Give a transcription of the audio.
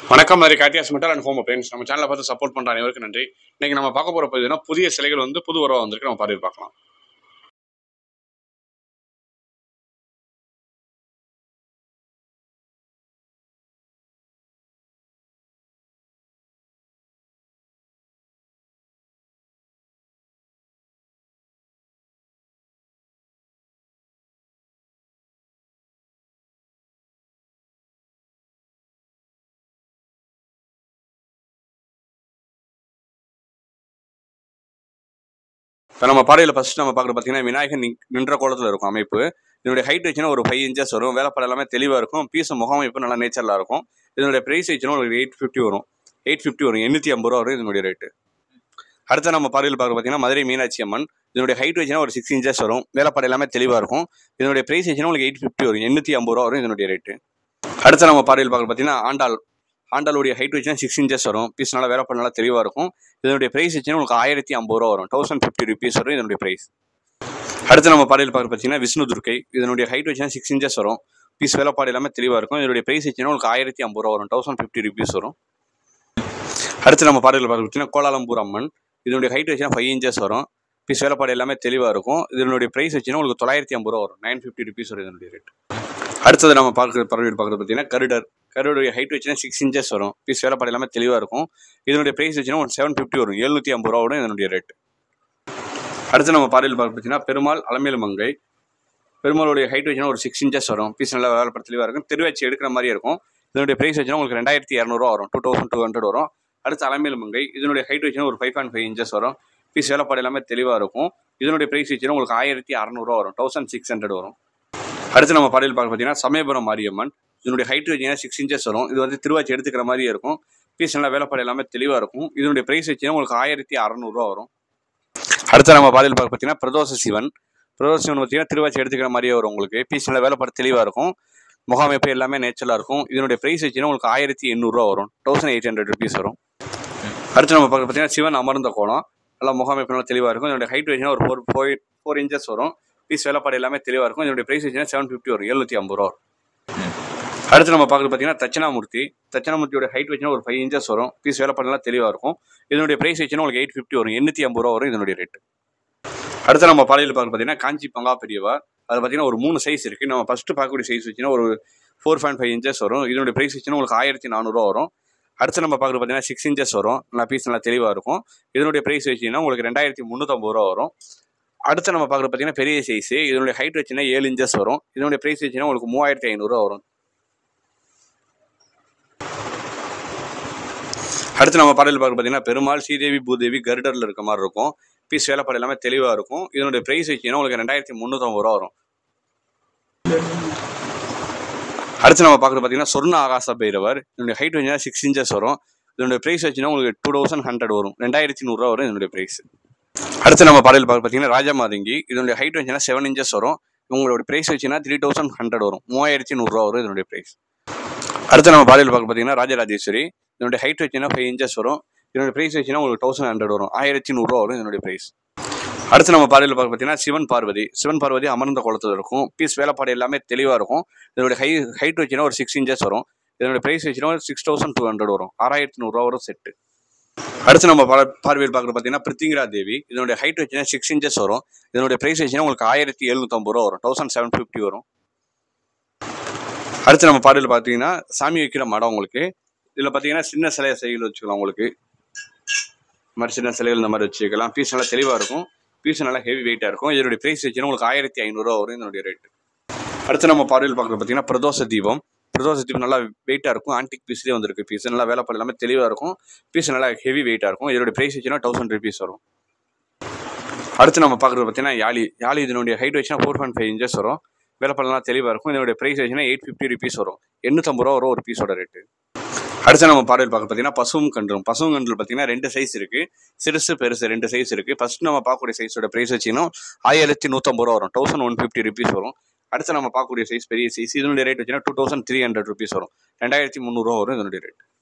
வணக்கம் மாதிரி Karthiyas metal and home appliances நம்ம சேனலை பார்த்து சப்போர்ட் பண்ணுற அனைவருக்கும் நன்றி இன்னைக்கு நம்ம பார்க்க போகிற பதிவுனா புதிய சிலைகள் வந்து புது உறவாக வந்திருக்கு நம்ம பார்த்து பார்க்கலாம் இப்போ நம்ம பாறையில் ஃபர்ஸ்ட் நம்ம பார்க்குறது பார்த்தீங்கன்னா விநாயகர் நின்- நின்ற கோலத்தில் இருக்கும் அமைப்பு இதனுடைய ஹைட் வச்சுன்னா ஒரு ஃபைவ் இன்ச்சஸ் வரும் வேலைப்பாடு எல்லாமே தெளிவாக இருக்கும் பீஸ் முகமைப்பு நல்லா நேச்சரில் இருக்கும் இதனுடைய ப்ரைஸ் வச்சுன்னா ஒரு எயிட் ஃபிஃப்டி வரும் எயிட் ஃபிஃப்டி வரும் எண்ணூற்றி ஐம்பது ரூபா வரும் இதனுடைய ரேட்டு அடுத்து நம்ம பார்வையில் பார்க்க பார்த்தீங்கன்னா மதுரை மீனாட்சி அம்மன் இதனுடைய ஹைட் வச்சுன்னா ஒரு சிக்ஸ் இன்ச்சஸ் வரும் வேலைப்பாடு எல்லாமே தெளிவாக இருக்கும் இதனுடைய ப்ரைஸ் வச்சுன்னா உங்களுக்கு எயிட் ஃபிஃப்டி வரும் எண்ணூற்றி ஐம்பது ரூபா வரும் இதனுடைய ரேட்டு அடுத்து நம்ம பார்வையில் பார்க்க பார்த்தீங்கன்னா ஆண்டாள் ஆண்டாளுடைய ஹைட் வச்சுன்னா சிக்ஸ் இன்ச்சஸ் வரும் பீஸ் நல்லா வேலைப்பாடு நல்லா தெளிவாக இருக்கும் இதனுடைய ப்ரைஸ் வச்சுன்னா உங்களுக்கு ஆயிரத்தி ஐம்பது ரூபா வரும் தௌசண்ட் ஃபிஃப்டி ருபீஸ் வரும் இதனுடைய ப்ரைஸ் அடுத்து நம்ம பாடையில் பார்க்க பார்த்தீங்கன்னா விஷ்ணு துர்க்கை இதனுடைய ஹைட் வச்சுன்னா சிக்ஸ் இன்ச்சஸ் வரும் பீஸ் வேலைப்பாடு எல்லாமே தெளிவாக இருக்கும் இதனுடைய ப்ரைஸ் வச்சுன்னா உங்களுக்கு ஆயிரத்தி ஐம்பது ரூபா வரும் தௌசண்ட் ஃபிஃப்டி ருபீஸ் வரும் அடுத்து நம்ம பாடையில் பார்க்க பார்த்தீங்கன்னா கோலாலம்பூர் அம்மன் இதனுடைய ஹைட் வச்சுன்னா ஃபைவ் இன்ச்சஸ் வரும் பீஸ் வேலைப்பாடு எல்லாமே தெளிவாக இருக்கும் இதனுடைய ப்ரைஸ் வச்சுன்னா உங்களுக்கு தொள்ளாயிரத்தி ஐம்பது ரூபா வரும் நைன் ஃபிஃப்டி ருபீஸ் வரும் இதனுடைய ரேட் அடுத்தது நம்ம பார்க்குற பறவை பார்க்குறது பார்த்தீங்கன்னா கருடர் கருடைய ஹைட் வச்சுன்னா சிக்ஸ் இன்ச்சஸ் வரும் பீஸ் வேலைப்பாடு எல்லாமே தெளிவாக இருக்கும் இதனுடைய ப்ரைஸ் வச்சுன்னா ஒரு செவன் ஃபிஃப்டி வரும் எழுநூற்றி ஐம்பது ரூபா வரும் இதனுடைய ரேட் அடுத்து நம்ம பார்வையில் பார்க்க பார்த்தீங்கன்னா பெருமாள் அலமேலு மங்கை பெருமாளுடைய ஹைட் வச்சுன்னா ஒரு சிக்ஸ் இன்ச்சஸ் வரும் பீஸ் நல்லா வேலைப்பட தெளிவாக இருக்கும் திருவச்சி எடுக்கிற மாதிரியே இருக்கும் இதனுடைய ப்ரைஸ் வச்சுன்னா உங்களுக்கு ரெண்டாயிரத்தி இரநூறுவா வரும் டூ தௌசண்ட் டூ ஹண்ட்ரட் வரும் அடுத்து அலமேலு மங்கை இதனுடைய ஹைட் வச்சுன்னா ஒரு ஃபைவ் பாயிண்ட் ஃபைவ் இன்ச்சஸ் வரும் பீஸ் வேலைப்பாடு எல்லாமே தெளிவாக இருக்கும் இதனுடைய ப்ரைஸ் வச்சுன்னா உங்களுக்கு ஆயிரத்தி அறநூறுவா வரும் தௌசண்ட் சிக்ஸ் ஹண்ட்ரட் வரும் அடுத்து நம்ம பாடையில் பார்க்க பார்த்தீங்கன்னா சமயபுரம் மாரியம்மன் இதனுடைய ஹைட் வச்சுன்னா சிக்ஸ் இன்ச்சஸ் வரும் இது வந்து திருவாச்சி எடுத்துக்கிற மாதிரியே இருக்கும் பீஸ் நல்லா வேலைப்பாடு எல்லாமே தெளிவாக இருக்கும் இதனுடைய ப்ரைஸ் வச்சுன்னா உங்களுக்கு ஆயிரத்தி அறநூறுவா வரும் அடுத்து நம்ம பாதையில் பார்க்க பார்த்தீங்கன்னா பிரதோஷ சிவன் பிரதோஷ சிவன் பார்த்தீங்கன்னா திருவாச்சி எடுத்துக்கிற மாதிரியே வரும் உங்களுக்கு பீஸில் வேலைப்பாடு தெளிவாக இருக்கும் முகாமைப்பு எல்லாமே நேச்சராக இருக்கும் இதனுடைய ப்ரைஸ் வச்சுன்னா உங்களுக்கு ஆயிரத்தி எண்ணூறுரூவா வரும் தௌசண்ட் எயிட் ஹண்ட்ரட் ருபீஸ் வரும் அடுத்து நம்ம பார்க்க பார்த்தீங்கன்னா சிவன் அமர்ந்த கோலம் நல்லா முகாமைப்பு நல்லா தெளிவாக இருக்கும் இதனுடைய ஹைட் வச்சுன்னா ஒரு ஃபோர் ஃபோர் ஃபோர் இன்ச்சஸ் வரும் பீஸ் வேலைப்பாடு எல்லாமே தெளிவாக இருக்கும் இதனுடைய ப்ரைஸ் வச்சுன்னா செவன் ஃபிஃப்டி வரும் எழுநூற்றி ஐம்பது ரூபா வரும் அடுத்து நம்ம பார்க்குறது பார்த்தீங்கன்னா தட்சிணாமூர்த்தி தட்சிணாமூர்த்தியோட ஹைட் வச்சுன்னா ஒரு ஃபைவ் இன்ச்சஸ் வரும் பீஸ் வேலைப்பாடுலாம் தெளிவாக இருக்கும் இதனுடைய ப்ரைஸ் வச்சுன்னா உங்களுக்கு எயிட் ஃபிஃப்டி வரும் எண்ணூற்றி ஐம்பது ரூபா வரும் இதனுடைய ரேட்டு அடுத்து நம்ம பாலையில் பார்க்க பார்த்தீங்கன்னா காஞ்சி பங்கா பெரியவா அது பார்த்தீங்கன்னா ஒரு மூணு சைஸ் இருக்குது நம்ம ஃபஸ்ட்டு பார்க்கக்கூடிய சைஸ் வச்சுன்னா ஒரு ஃபோர் பாயிண்ட் ஃபைவ் இன்ச்சஸ் வரும் இதனுடைய ப்ரைஸ் வச்சுன்னா உங்களுக்கு ஆயிரத்தி நானூறுரூவா வரும் அடுத்து நம்ம பார்க்குறது பார்த்தீங்கன்னா சிக்ஸ் இன்ச்சஸ் வரும் நல்லா பீஸ் நல்லா தெளிவாக இருக்கும் இதனுடைய ப்ரைஸ் வச்சுன்னா உங்களுக்கு ரெண்டாயிரத்தி முந்நூற்றம்பது ரூபா வரும் அடுத்து நம்ம பார்க்குறது பார்த்தீங்கன்னா பெரிய சைஸ் இதனுடைய ஹைட் வச்சுன்னா ஏழு இன்ச்சஸ் வரும் இதனுடைய ப்ரைஸ் வச்சுன்னா உங்களுக்கு மூவாயிரத்தி ஐநூறுரூவா வரும் அடுத்து நம்ம பாடல் பார்க்க பார்த்தீங்கன்னா பெருமாள் ஸ்ரீதேவி பூதேவி கருடரில் இருக்க மாதிரி இருக்கும் பீஸ் வேலைப்பாடு எல்லாமே தெளிவாக இருக்கும் இதனுடைய ப்ரைஸ் வச்சுன்னா உங்களுக்கு ரெண்டாயிரத்தி முந்நூற்றம்பது ரூபா வரும் அடுத்து நம்ம பார்க்குறது பார்த்தீங்கன்னா சொர்ண ஆகாச பைரவர் இதனுடைய ஹைட் வச்சுன்னா சிக்ஸ் இன்ச்சஸ் வரும் இதனுடைய ப்ரைஸ் வச்சுன்னா உங்களுக்கு டூ தௌசண்ட் ஹண்ட்ரட் வரும் ரெண்டாயிரத்தி நூறுரூவா வரும் இதனுடைய ப்ரைஸ் அடுத்து நம்ம பாடல் பார்க்க பார்த்தீங்கன்னா ராஜமாதங்கி இதனுடைய ஹைட் வச்சுன்னா செவன் இன்ச்சஸ் வரும் உங்களோட ப்ரைஸ் வச்சுன்னா த்ரீ தௌசண்ட் ஹண்ட்ரட் வரும் மூவாயிரத்தி நூறுரூவா வரும் இதனுடைய ப்ரைஸ் அடுத்து நம்ம பாடல் பார்க்க பார்த்தீங்கன்னா ராஜராஜேஸ்வரி இதனுடைய ஹைட் வச்சுன்னா ஃபைவ் இன்ச்சஸ் வரும் இதனுடைய ப்ரைஸ் வச்சுன்னா உங்களுக்கு தௌசண்ட் ஹண்ட்ரட் வரும் ஆயிரத்தி நூறுரூவா வரும் இதனுடைய ப்ரைஸ் அடுத்து நம்ம பாடலில் பார்க்க பார்த்தீங்கன்னா சிவன் பார்வதி சிவன் பார்வதி அமர்ந்த குளத்தில் இருக்கும் பீஸ் வேலைப்பாடு எல்லாமே தெளிவாக இருக்கும் இதனுடைய ஹை ஹைட் வச்சுன்னா ஒரு சிக்ஸ் இன்ச்சஸ் வரும் இதனுடைய ப்ரைஸ் வச்சுன்னா ஒரு சிக்ஸ் தௌசண்ட் டூ ஹண்ட்ரட் வரும் ஆறாயிரத்தி நூறுரூவா வரும் செட்டு அடுத்து நம்ம பா- பார்வையில் பார்க்குறது பார்த்தீங்கன்னா பிருத்திங்கிரா தேவி இதனுடைய ஹைட் வச்சுன்னா சிக்ஸ் இன்ச்சஸ் வரும் இதனுடைய ப்ரைஸ் வச்சுன்னா உங்களுக்கு ஆயிரத்தி எழுநூத்தம்பது ரூபா வரும் தௌசண்ட் செவன் ஃபிஃப்டி வரும் அடுத்து நம்ம பாடலில் பார்த்தீங்கன்னா சாமி வைக்கிற மடம் உங்களுக்கு இதில் பார்த்தீங்கன்னா சின்ன சிலைய சைக்கிள் வச்சுக்கலாம் உங்களுக்கு இந்த மாதிரி சின்ன சிலைகள் இந்த மாதிரி வச்சுக்கலாம் பீஸ் நல்லா தெளிவாக இருக்கும் பீஸ் நல்லா ஹெவி வெயிட்டாக இருக்கும் இதனுடைய ப்ரைஸ் வச்சுன்னா உங்களுக்கு ஆயிரத்தி ஐநூறுரூவா வரும் இதனுடைய ரேட்டு அடுத்து நம்ம பார்வையில் பார்க்குறது பார்த்தீங்கன்னா பிரதோஷ தீபம் பிரதோஷ தீபம் நல்லா வெயிட்டாக இருக்கும் ஆன்டிக் பீஸ்லேயே வந்திருக்கு பீஸ் நல்லா வேலைப்பாடு எல்லாமே தெளிவாக இருக்கும் பீஸ் நல்லா ஹெவி வெயிட்டாக இருக்கும் இதனுடைய ப்ரைஸ் வச்சுன்னா தௌசண்ட் ருபீஸ் வரும் அடுத்து நம்ம பார்க்குறது பார்த்தீங்கன்னா யாழி யாழி இதனுடைய ஹைட் வச்சுன்னா ஃபோர் பாயிண்ட் ஃபைவ் இன்ச்சஸ் வரும் வேலைப்பாடுலாம் தெளிவாக இருக்கும் இதனுடைய ப்ரைஸ் வச்சுன்னா எயிட் ஃபிஃப்டி ருபீஸ் வரும் எண்ணூற்றம்பது ரூபா வரும் ஒரு பீஸோட ரேட்டு அடுத்து நம்ம பார்வையில் பார்க்க பார்த்தீங்கன்னா பசுவும் கன்றும் பசுவும் கன்று பார்த்தீங்கன்னா ரெண்டு சைஸ் இருக்கு சிறுசு பெருசு ரெண்டு சைஸ் இருக்கு ஃபர்ஸ்ட் நம்ம பார்க்கக்கூடிய சைஸோட பிரைஸ் வச்சுன்னா ஆயிரத்தி நூற்றம்பது ரூபா வரும் தௌசண்ட் ஒன் ஃபிஃப்டி ருபீஸ் வரும் அடுத்து நம்ம பார்க்கக்கூடிய சைஸ் பெரிய சைஸ் இதனுடைய ரேட் வச்சுன்னா two thousand three hundred rupees வரும் ரெண்டாயிரத்தி முந்நூறுரூவா வரும் இதனுடைய ரேட்